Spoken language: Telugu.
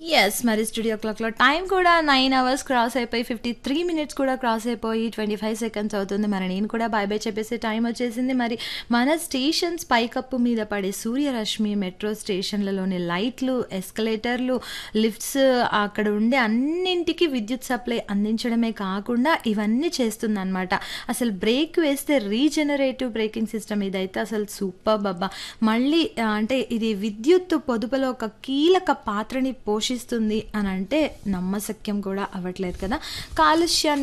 యెస్. మరి స్టూడియో క్లాక్‌లో టైం కూడా 9 అవర్స్ క్రాస్ అయిపోయి 53 మినిట్స్ కూడా క్రాస్ అయిపోయి 25 సెకండ్స్ అవుతుంది. మరి నేను కూడా బై బై చెప్పేసే టైం వచ్చేసింది. మరి మన స్టేషన్స్ పైకప్పు మీద పడే సూర్యరశ్మి, మెట్రో స్టేషన్‌లలోని లైట్లు, ఎస్కలేటర్లు, లిఫ్ట్స్ అక్కడ ఉండే అన్నింటికి విద్యుత్ సప్లై అందించడమే కాకుండా ఇవన్నీ చేస్తుందనమాట. అసలు బ్రేక్ వేస్తే రీజనరేటివ్ బ్రేకింగ్ సిస్టమ్ ఇదైతే అసలు సూపర్బ్ అబ్బా! మళ్ళీ ఆహ్, అంటే ఇది విద్యుత్ పొదుపులో ఒక కీలక పాత్రని పోషిస్తుంది అనంటే నమ్మశక్యం కూడా అవ్వట్లేదు కదా! కాలుష్యాన్ని